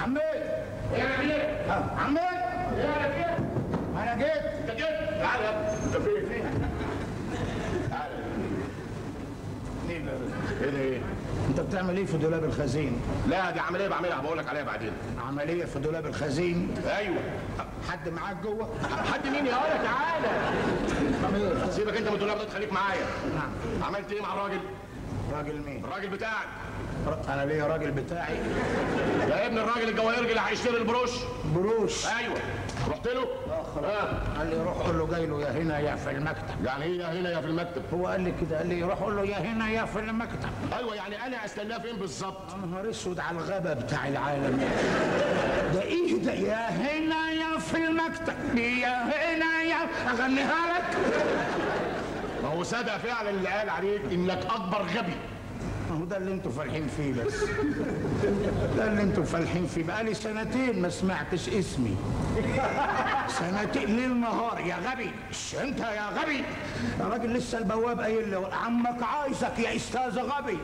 عمي ايه يا كبير ها، عمي ايه يا كبير انا جيت انت جيت تعال يا ابني. انت فين تعال مين ايه ده ايه انت بتعمل ايه في دولاب الخزين لا دي عمليه بعملها بقول لك عليها بعدين عمليه في دولاب الخزين ايوه حد معاك جوه حد مين يا ولد تعالى عمي سيبك انت من الدولاب ده تخليك معايا نعم عملت ايه مع الراجل راجل مين الراجل بتاعك انا ليا راجل بتاعي يا ابن الراجل الجواهرجي اللي هيشتري البروش بروش ايوه رحت له اه قال لي روح قول له جاي له يا هنا يا في المكتب يعني هي هنا يا في المكتب هو قال لي كده قال لي روح قول له يا هنا يا في المكتب ايوه يعني انا استناه فين بالظبط يا نهار اسود على الغبا بتاع العالم ده ايه ده يا هنا يا في المكتب يا هنا يا اغنيها لك ما هو صدق فعلا اللي قال عليك انك اكبر غبي ما هو ده اللي انتوا فالحين فيه بس ده اللي انتوا فالحين فيه بقالي سنتين ما سمعتش اسمي سنتين ليل نهار يا غبي ش- انت يا غبي يا راجل لسه البواب قايل لي عمك عايزك يا استاذ غبي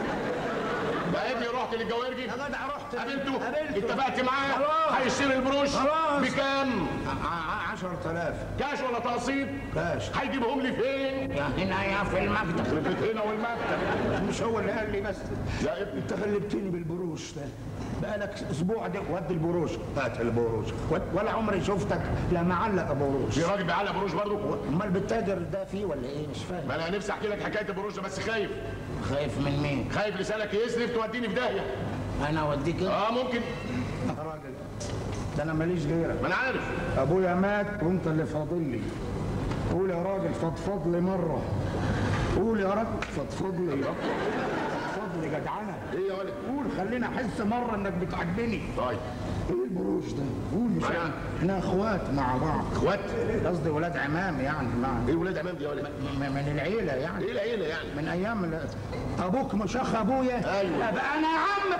يا ابني رحت للجواهرجي يا جدع رحت قابلته قابلته اتفقت معاه خلاص. هيشتري البروش خلاص. بكام 10000 كاش ولا تقسيط كاش هيجيبهم لي فين يا هنا يا في المكتب خلفت هنا والمكتب مش هو اللي قال لي بس يا ابني انت غلبتني بالبروش ده بقالك اسبوع ده ود البروش هات البروش ود- ولا عمري شفتك لا معلق بروش في راجل بيعلق بروش برضه امال بالتاجر ده فيه ولا ايه مش فاهم ما انا نفسي احكي لك حكايه البروش ده بس خايف خايف من مين خايف لسانك يسرف توديني في داهيه انا اوديك انت اه ممكن يا راجل ده انا ماليش غيرك ما انا عارف ابويا مات وانت اللي فاضل لي قول يا راجل فضفض لي مره قول يا راجل فضفض لي فضفض لي جدعنه ايه يا ولد قول خليني احس مره انك بتعجبني طيب ايه البروش ده قول مش أنا- عارف. احنا اخوات مع بعض اخوات قصدي ولاد عمام يعني مع ايه ولاد عمام دي يا ولد م- من العيله يعني ايه العيله يعني من ايام ال- ابوك مش اخ ابويا أيوة. ابقى انا عمك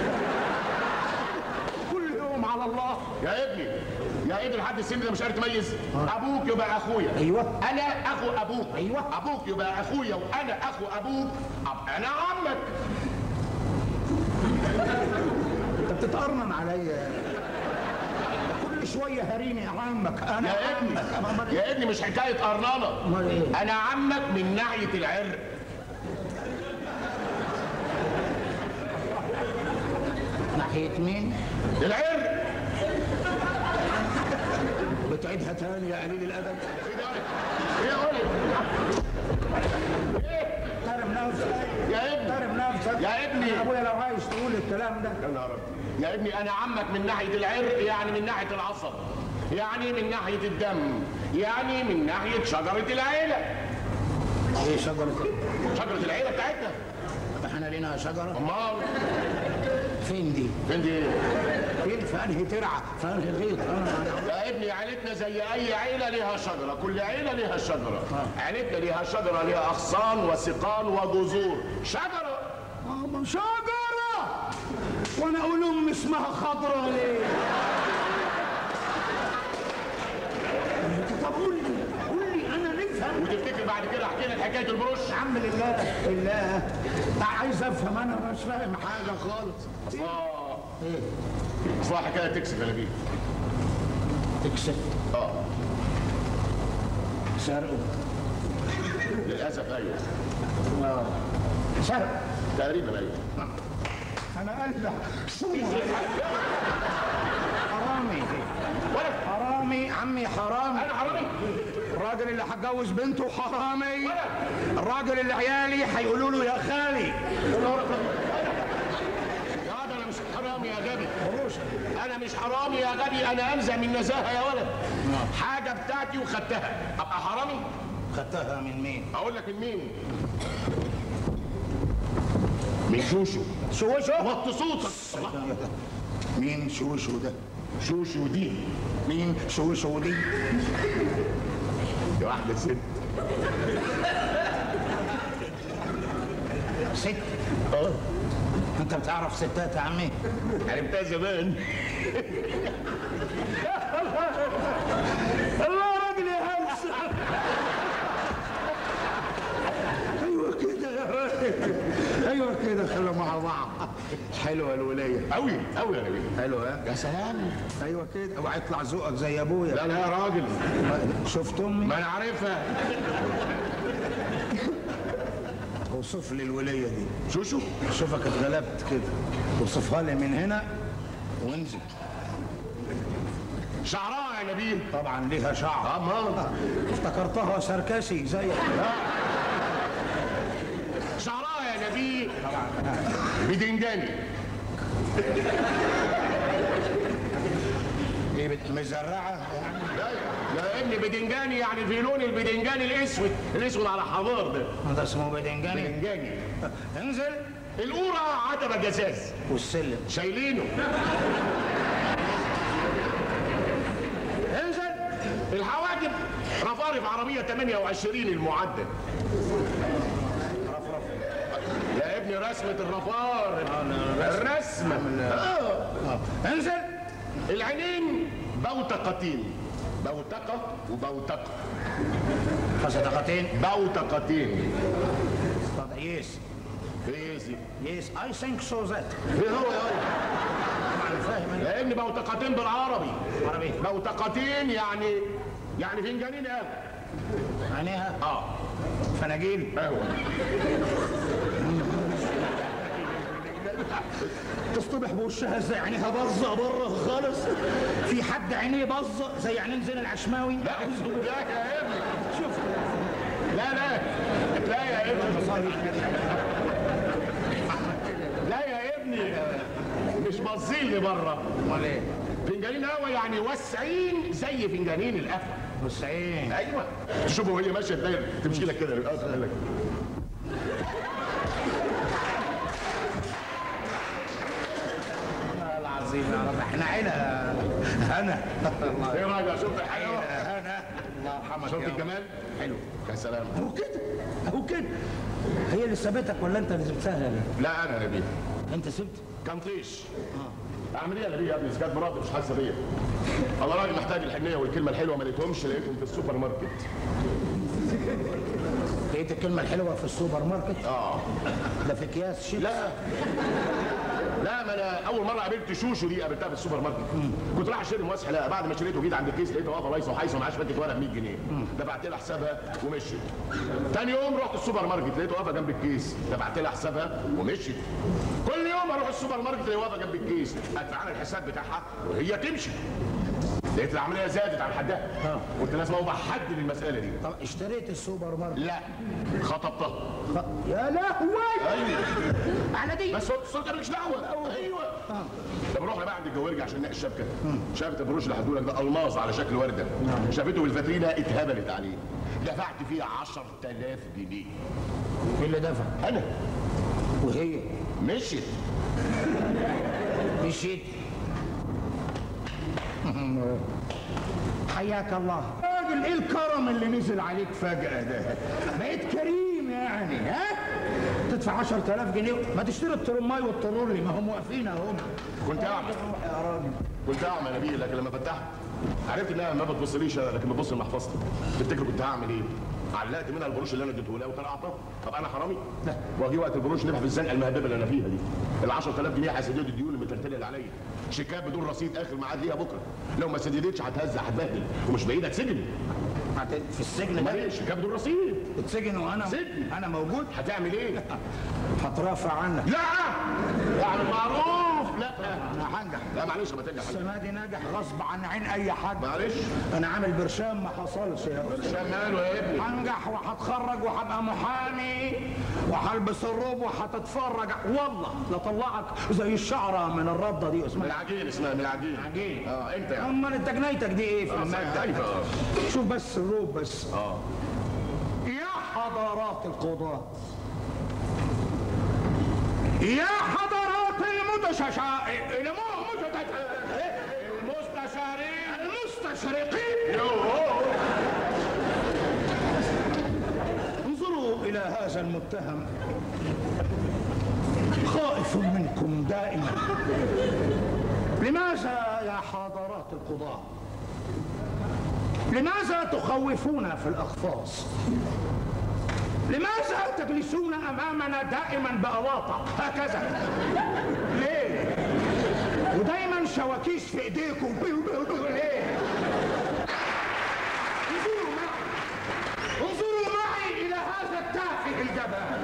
كل يوم على الله يا ابني يا ابني لحد السن ده مش عارف تميز ابوك يبقى اخويا ايوه انا اخو ابوك أيوة. ابوك يبقى اخويا وانا اخو ابوك أبقى انا عمك انت بتتقرنن عليا كل شويه هريني يا عمك انا يا ابني عمك أمال إيه؟ يا ابني مش حكايه قرنانه امال ايه انا عمك من ناحيه العرق ناحيه مين العرق بتعيدها تاني يا قليل الادب ايه يا ولد احترم نفسك يا ابني احترم نفسك يا ابني. ابويا لو عايز تقول الكلام ده يا نهار أبيض. يا ابني انا عمك من ناحيه العرق يعني من ناحيه العصب يعني من ناحيه الدم يعني من ناحيه شجره العيله ايه شجره شجره العيله بتاعتنا احنا لينا شجره امال فين دي فين دي فين في انهي ترعه في انهي غيط أنا- يا ابني عيلتنا زي اي عيله ليها شجره كل عيله ليها شجره عيلتنا ليها شجره ليها اغصان وسقان وجذور شجره ماما شجره وانا اقول ام اسمها خضره ليه طب قول لي قول لي انا نفهم وتفتكر بعد كده احكي لك حكايه البروش يا عم لله لله عايز افهم انا مش فاهم حاجه خالص اه ايه اصلها حكايه تكسب يا نبيل تكسب اه سرقه للاسف ايوه اه سرق تقريبا ايوه انا قلبك حرامي ولا حرامي عمي حرامي انا حرامي الراجل اللي هتجوز بنته حرامي الراجل اللي عيالي هيقولوا له يا خالي يا ده انا مش حرامي يا غبي انا مش حرامي يا غبي انا انزع من نزاهه يا ولد حاجه بتاعتي وخدتها ابقى حرامي خدتها من مين اقول لك من مين من شوشو شوشو وطي صوتك مين شوشو ده شوشو دي مين شوشو دي دي واحده ست ست اه انت بتعرف ستات يا عمي عرفتها زمان الله راجل يا هلس ايوه كده يا راجل ايوه كده خلوا مع بعض حلوه الوليه قوي قوي يا نبيل حلوه ها يا سلام ايوه كده اوعى يطلع ذوقك زي ابويا لا لا يا راجل شفت امي ما انا عارفها اوصف لي الوليه دي شوشو شوفك اتغلبت كده اوصفها لي من هنا وانزل شعرها يا نبيل طبعا ليها شعر اما افتكرتها سركسي زي شعرها يا نبيل بدنجاني ايه بت- مزرعه يعني لا يا ابني بدنجاني يعني في لون البدنجاني الاسود الاسود على حمار ده ده اسمه بدنجاني بدنجاني انزل القورة عتبة جزاز والسلم شايلينه انزل الحواجب رفارف عربية 28 المعدل يا ابني رسمة الرفارف الرسمة آه. آه. انزل العينين بوتقتين بوتقة وبوتقة صدقتين بوتقتين طب يس ايه يا سيدي؟ يس اي ثينك سو ذات ايه هو يا ولد؟ طبعا فاهم انا لان بوتقتين بالعربي عربي بوتقتين يعني يعني فنجانين قهوة عينيها اه فناجيل قهوة تصطبح بوشها زي عينيها بظه بره خالص في حد عينيه بظه زي عينين زين العشماوي لا لا يا ابني شوف لا لا لا يا ابني لا يا ابني مش باصين لي بره امال ايه فنجانين قهوه يعني واسعين زي فنجانين القهوه بص ايه ايوه تشوفوا وهي ماشيه تلاقي تمشي لك كده آه، تقول لك. والله العظيم يا رب احنا عيله هنا ايه رايك شفت الحلاوه هنا الله يرحمك شفت يا رب. الجمال حلو يا سلام اهو كده اهو كده هي اللي سابتك ولا انت اللي سبتها يا لا انا نبيل انت سبت كان طيش اعمل ايه يا نبيل يا ابني إذا كانت مراتي مش حاسه بيا الله راجل محتاج الحنيه والكلمه الحلوه ما لقيتهمش لقيتهم في السوبر ماركت لقيت الكلمه الحلوه في السوبر ماركت اه ده في اكياس شيبس لا لا ما انا اول مره قابلت شوشو دي قابلتها في السوبر ماركت كنت رايح اشتري مواسح لا بعد ما شريته جيت عند الكيس لقيته واقفه لايصه وحايصه معاش فاتت ورقه ب 100 جنيه دفعت لها حسابها ومشيت تاني يوم رحت السوبر ماركت لقيته واقفه جنب الكيس دفعت لها حسابها ومشيت كل يوم اروح السوبر ماركت الاقيها واقفه جنب الكيس ادفع لها الحساب بتاعها وهي تمشي لقيت العمليه زادت عن حدها قلت لازم اوضح حد للمساله دي طب اشتريت السوبر ماركت لا خطبتها خ- يا لهوي ايوه على دي بس هو الصوت مالكش دعوه ايوه طب روح بقى عند الجوارجي عشان نقي الشبكه شافت البروش اللي هدولك ده الماظ على شكل ورده شافته بالفاترينا اتهبلت عليه دفعت فيه 10000 جنيه ايه اللي دفع انا وهي مشيت مشيت حياك الله راجل ايه الكرم اللي نزل عليك فجأة ده بقيت كريم يعني ها تدفع 10000 جنيه ما تشتري الترماي والترولي ما هم واقفين اهم كنت اعمى يا راجل كنت اعمى يا نبيل لكن لما فتحت عرفت انها ما بتبصليش أنا، لكن بتبص لمحفظتي تفتكر كنت هعمل ايه؟ علقت منها البروش اللي انا اديته لها وطلعتها طب انا حرامي؟ لا واجي وقت البروش نبح في الزنقه المهببه اللي انا فيها دي ال 10000 جنيه هيسددوا الديون المتلتله اللي عليا شيكات بدون رصيد اخر ميعاد ليها بكره لو ما سددتش هتهزق هتبهدل ومش بايدك سجن هت- في السجن امال ده ايه شيكات بدون رصيد تتسجن وانا سجن. انا موجود هتعمل ايه؟ هترافع عنك لا يعني معروف لا انا هنجح لا معلش ما تنجح السنه دي ناجح غصب عن عين اي حد معلش انا عامل برشام ما حصلش يا أستاذ. شام ماله يا ابني هنجح وهتخرج وهبقى محامي وهلبس الروب وهتتفرج والله لطلعك زي الشعره من الرده دي من اسمها العجين اسمها من العجين عجين. اه انت يعني امال انت جنيتك دي ايه في آه، الماده ايوه آه. شوف بس الروب بس اه يا حضرات القضاة يا حضرات المستشارين المستشارين المستشرقين انظروا إلى هذا المتهم خائف منكم دائما لماذا يا حضرات القضاة لماذا تخوفون في الأخفاص لماذا تجلسون امامنا دائما بأواطة هكذا ليه ودايما شواكيش في ايديكم ليه انظروا معي انظروا معي الى هذا التافه الجبان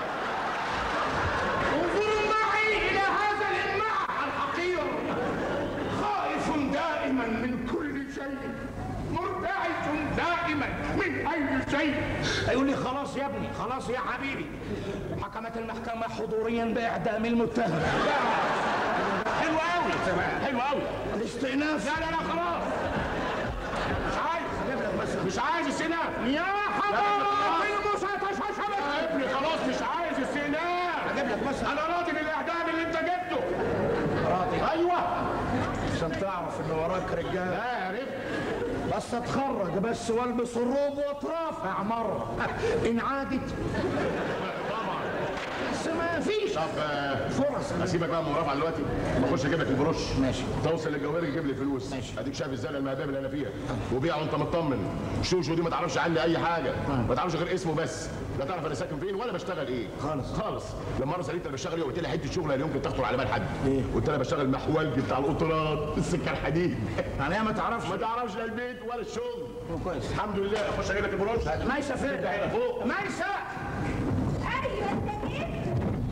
انظروا معي الى هذا الامعة الحقير خائف دائما من كل شيء مرتعش دائما من اي شيء يقول لي خلاص يا ابني خلاص يا حبيبي حكمت المحكمة حضوريا باعدام المتهم حلو قوي حلو قوي الاستئناف لا لا لا خلاص مش عايز مش عايز السناف يا حضرات المستشفى يا ابني خلاص مش عايز السناف هجيب لك مثلا انا راضي بالاعدام اللي انت جبته راضي ايوه عشان تعرف ان وراك رجال لا عرفت بس اتخرج بس والبس الروب واترافع مرة ان عادت طبعا بس ما فيش طب آه، فرص اسيبك بقى من مرافعه دلوقتي بخش اجيب لك البروش ماشي. توصل للجوهري يجيب لي فلوس ماشي. اديك شايف الزنقه المهببه اللي انا فيها وبيع وانت مطمن شوشو دي ما تعرفش عني اي حاجه ما تعرفش غير اسمه بس لا تعرف انا ساكن فين ولا بشتغل ايه خالص. خالص لما مره سالت انا بشتغل ايه قلت لي حته شغله لا يمكن تخطر على بال حد إيه؟ قلت لها بشتغل محولجي بتاع القطارات السكه الحديد يعني هي ما تعرفش ما تعرفش لا البيت ولا الشغل كويس الحمد لله اخش اجيب لك البروش ميسة فين ده هنا فوق. ميسة ايوه انت جيت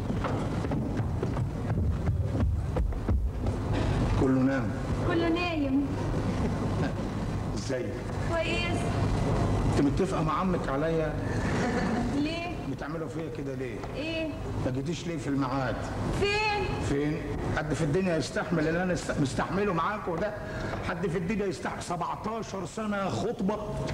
كله نام كله نايم ازاي كويس انت متفقه مع عمك عليا ليه بتعملوا فيا كده ليه ايه ما جيتيش ليه في الميعاد فين فين حد في الدنيا يستحمل اللي انا است- مستحمله معاكم ده حد في الدنيا يستحمل 17 سنه خطبه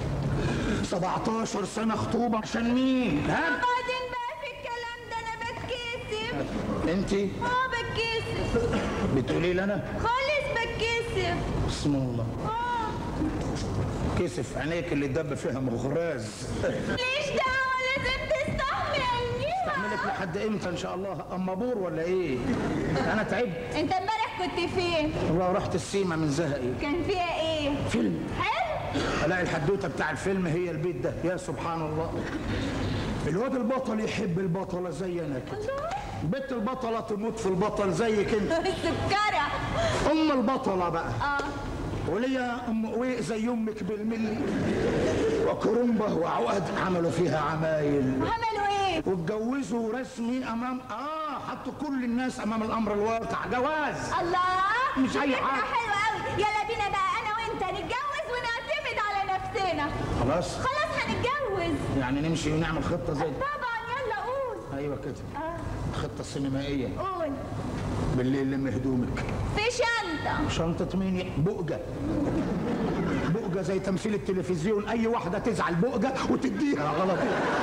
17 سنه خطوبه عشان مين ها وبعدين بقى في الكلام ده انا بتكسف انت اه بتكسف بتقولي لي انا خالص بتكسف بسم الله اه كسف عينيك اللي دب فيها مغراز ليش دعوه لازم تستحملني اعملك لحد امتى ان شاء الله اما بور ولا ايه انا تعبت انت امبارح كنت فين والله رحت السيما من زهقي كان فيها ايه فيلم حلو الاقي الحدوته بتاع الفيلم هي البيت ده يا سبحان الله الواد البطل يحب البطله زي انا كده الله بنت البطله تموت في البطل زيك انت سكرة ام البطله بقى اه وليا ام قويق زي امك بالملي وكرنبه وعقد عملوا فيها عمايل عملوا ايه واتجوزوا رسمي امام اه حطوا كل الناس امام الامر الواقع جواز الله مش أي فكرة حاجة. حلوة قوي يلا بينا بقى انا وانت نتجوز ونعتمد على نفسنا خلاص خلاص هنتجوز يعني نمشي ونعمل خطه زي دي. طبعا يلا قول ايوه كده اه خطه سينمائيه قول بالليل لم هدومك في شنطة شنطة مين يا- بؤجة بؤجة زي تمثيل التلفزيون أي واحدة تزعل بؤجة وتديها غلط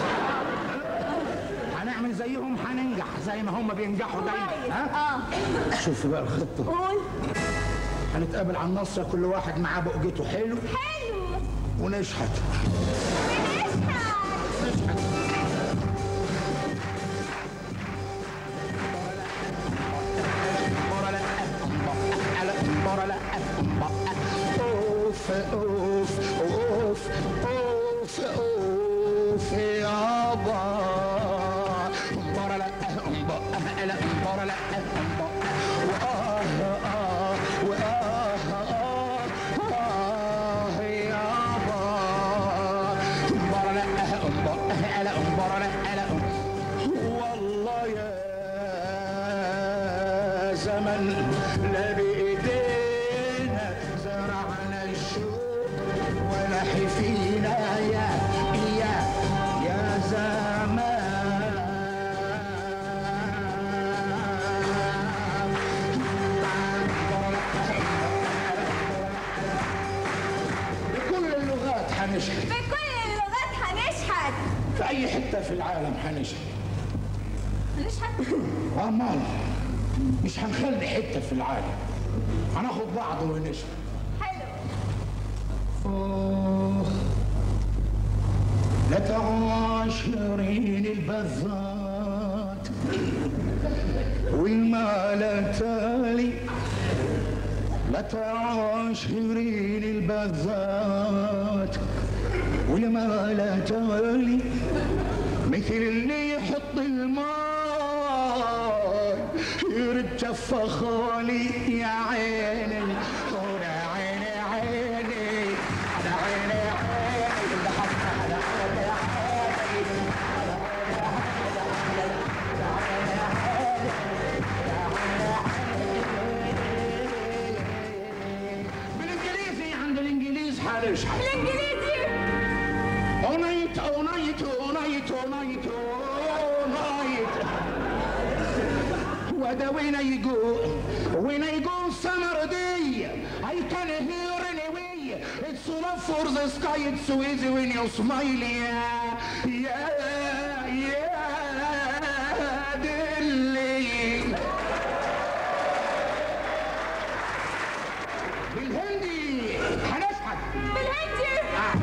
هنعمل زيهم هننجح زي ما هم بينجحوا كويس دايما ها اه شوف بقى الخطة قول هنتقابل على النصر كل واحد معاه بؤجته حلو حلو ونشحت بنشحت اوف اوف اوف اوف اوف يابا مبارا لا مبارا لا مبارا لا واه اه واه اه اه يابا مبارا لا مبارا لا مبارا لا لا والله يا زمن لا بإيدينا زرعنا الشوق ولا حفينا يا يا يا زمان بكل اللغات حنشحت بكل اللغات هنشحت في أي حتة في العالم حنشحت هنشحت أمال مش هنخلي حتة في العالم هناخد بعض ونشحت حلو آخ لا تعاشرين البذات والمال تالي لا تعاشرين البذات والمال تالي من مثل اللي يحط الماء يرد جفة خالي يا عيني يا عيني عيني يا عيني بالانجليزي عند الانجليز حالش حال الانجليزي All night, all night, all night, all night, all night. Whether when I go, when I go summer day, I can hear anyway. It's enough for the sky, it's so easy when you smile, yeah, yeah, yeah, Delhi. بالهندي هنشحت بالهندي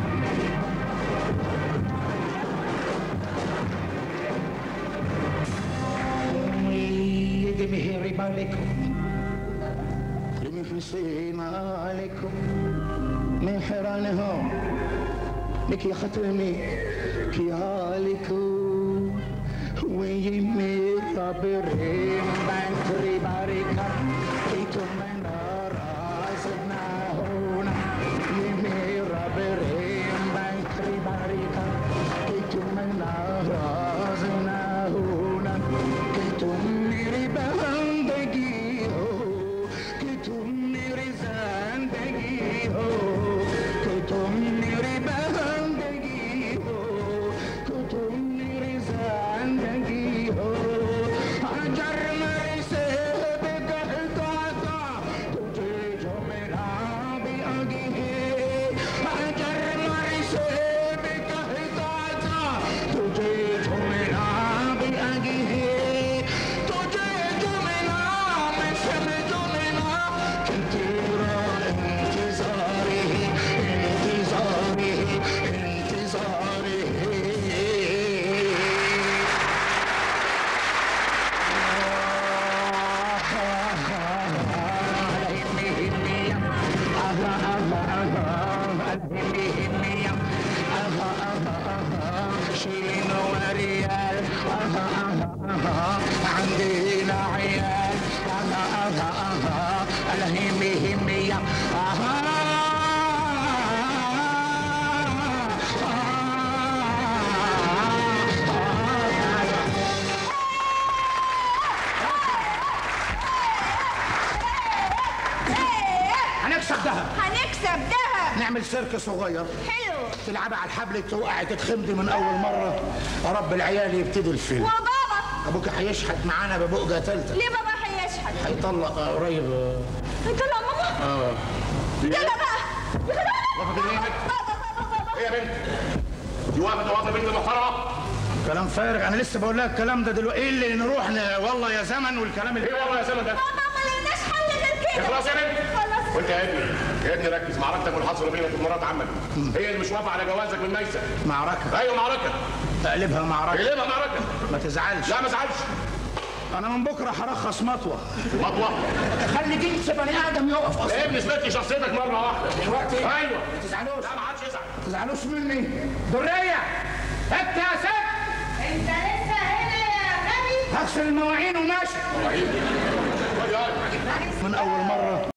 جمهوري بالكم لمحسين عليكم من حرانهم لك يا ختمي كيالكم ويمي رابرين بانتري باريكا كيتم من رازنا هنا يمي رابرين بانتري باريكا كيتم من رازنا هنا كيتم میری بندگی हो कि तुम मेरी जिंदगी हो कि तुम मेरी बंदगी हो कि तुम मेरी जिंदगी हो अजर मेरे से कहता था तुझे जो मेरा भी आगे है अजर मेरे से कहता था तुझे जो मेरा भी आगे है तुझे जो मिला मैं समझो मिला कि तेरा इंतजार है इंतजार है इंतजार है شيلين وريال اها اها اها عندنا عيال اها اها اها الهمي همي يا اها هنكسب ذهب هنكسب دهب نعمل سيرك صغير حلو تلعبها على الحبل توقعي تتخمدي من اول مره يا رب العيال يبتدي الفيلم وبابا ابوك هيشحت معانا ببقجه تالته ليه بابا هيشحت هيطلق آه، قريب آه. هيطلع ماما اه يلا بقى واقفه كده ايه ايه يا بنت دي واقفه واقفه بنت محترمه كلام فارغ انا لسه بقول لك الكلام ده دلوقتي ايه اللي نروح ن... والله يا زمن والكلام اللي ايه والله يا سلمى ده بابا ما لقيناش حل غير كده خلاص يا بنت خلاص وانت يا ابني يا ابني ركز معركتك والحصر بينك وبين مرات عمك هي اللي مش موافقه على جوازك من ميسة معركه ايوه معركه اقلبها معركه اقلبها معركه ما تزعلش لا ما ازعلش انا من بكره هرخص مطوه مطوه خلي جنس بني ادم يقف اصلا يا ابني سمعت شخصيتك مره واحده دلوقتي ايوه ما تزعلوش لا ما حدش يزعل ما تزعلوش مني دريه انت يا ست انت لسه هنا يا غبي هغسل المواعين وماشي خد يا من اول مره